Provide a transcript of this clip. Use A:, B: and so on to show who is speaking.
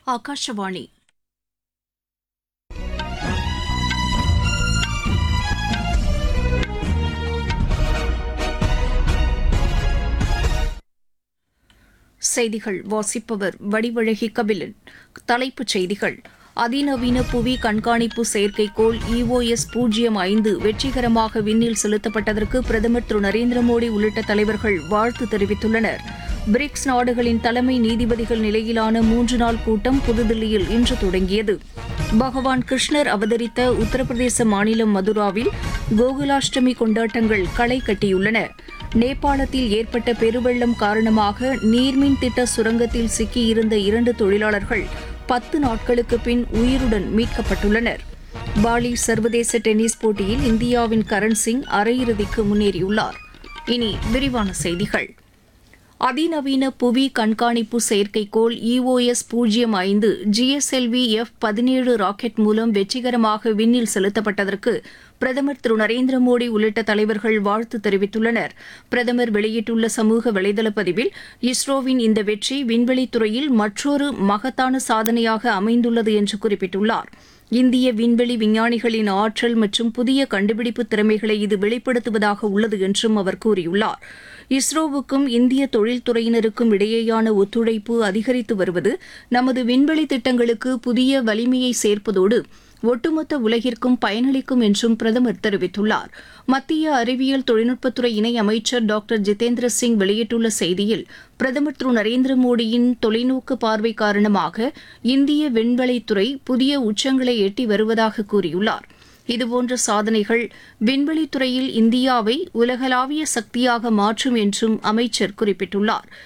A: ಆಕಾಶವಾಣಿ செய்திகள் வாசிப்பவர் வடிவழகி கபிலன் தலைப்புச் செய்திகள் அதிநவீன புவி கண்காணிப்பு செயற்கைக்கோள் இஓஎஸ் பூஜ்ஜியம் ஐந்து வெற்றிகரமாக விண்ணில் செலுத்தப்பட்டதற்கு பிரதமர் திரு நரேந்திர மோடி உள்ளிட்ட தலைவர்கள் வாழ்த்து தெரிவித்துள்ளனர் பிரிக்ஸ் நாடுகளின் தலைமை நீதிபதிகள் நிலையிலான மூன்று நாள் கூட்டம் புதுதில்லியில் இன்று தொடங்கியது பகவான் கிருஷ்ணர் அவதரித்த உத்தரப்பிரதேச மாநிலம் மதுராவில் கோகுலாஷ்டமி கொண்டாட்டங்கள் களை கட்டியுள்ளன நேபாளத்தில் ஏற்பட்ட பெருவெள்ளம் காரணமாக நீர்மின் திட்ட சுரங்கத்தில் சிக்கியிருந்த இரண்டு தொழிலாளர்கள் பத்து நாட்களுக்கு பின் உயிருடன் மீட்கப்பட்டுள்ளனர் பாலி சர்வதேச டென்னிஸ் போட்டியில் இந்தியாவின் கரண் சிங் அரையிறுதிக்கு முன்னேறியுள்ளார் இனி விரிவான செய்திகள் அதிநவீன புவி கண்காணிப்பு செயற்கைக்கோள் இஓஎஸ் பூஜ்ஜியம் ஐந்து ஜிஎஸ்எல்வி எஃப் பதினேழு ராக்கெட் மூலம் வெற்றிகரமாக விண்ணில் செலுத்தப்பட்டதற்கு பிரதமர் திரு நரேந்திர மோடி உள்ளிட்ட தலைவர்கள் வாழ்த்து தெரிவித்துள்ளனர் பிரதமர் வெளியிட்டுள்ள சமூக வலைதள பதிவில் இஸ்ரோவின் இந்த வெற்றி விண்வெளித்துறையில் மற்றொரு மகத்தான சாதனையாக அமைந்துள்ளது என்று குறிப்பிட்டுள்ளார் இந்திய விண்வெளி விஞ்ஞானிகளின் ஆற்றல் மற்றும் புதிய கண்டுபிடிப்பு திறமைகளை இது வெளிப்படுத்துவதாக உள்ளது என்றும் அவர் கூறியுள்ளார் இஸ்ரோவுக்கும் இந்திய தொழில்துறையினருக்கும் இடையேயான ஒத்துழைப்பு அதிகரித்து வருவது நமது விண்வெளி திட்டங்களுக்கு புதிய வலிமையை சேர்ப்பதோடு ஒட்டுமொத்த உலகிற்கும் பயனளிக்கும் என்றும் பிரதமர் தெரிவித்துள்ளார் மத்திய அறிவியல் தொழில்நுட்பத்துறை இணை அமைச்சர் டாக்டர் ஜிதேந்திர சிங் வெளியிட்டுள்ள செய்தியில் பிரதமர் திரு நரேந்திர மோடியின் தொலைநோக்கு பார்வை காரணமாக இந்திய விண்வெளித்துறை புதிய உச்சங்களை எட்டி வருவதாக கூறியுள்ளார் இதுபோன்ற சாதனைகள் விண்வெளித்துறையில் இந்தியாவை உலகளாவிய சக்தியாக மாற்றும் என்றும் அமைச்சர் குறிப்பிட்டுள்ளார்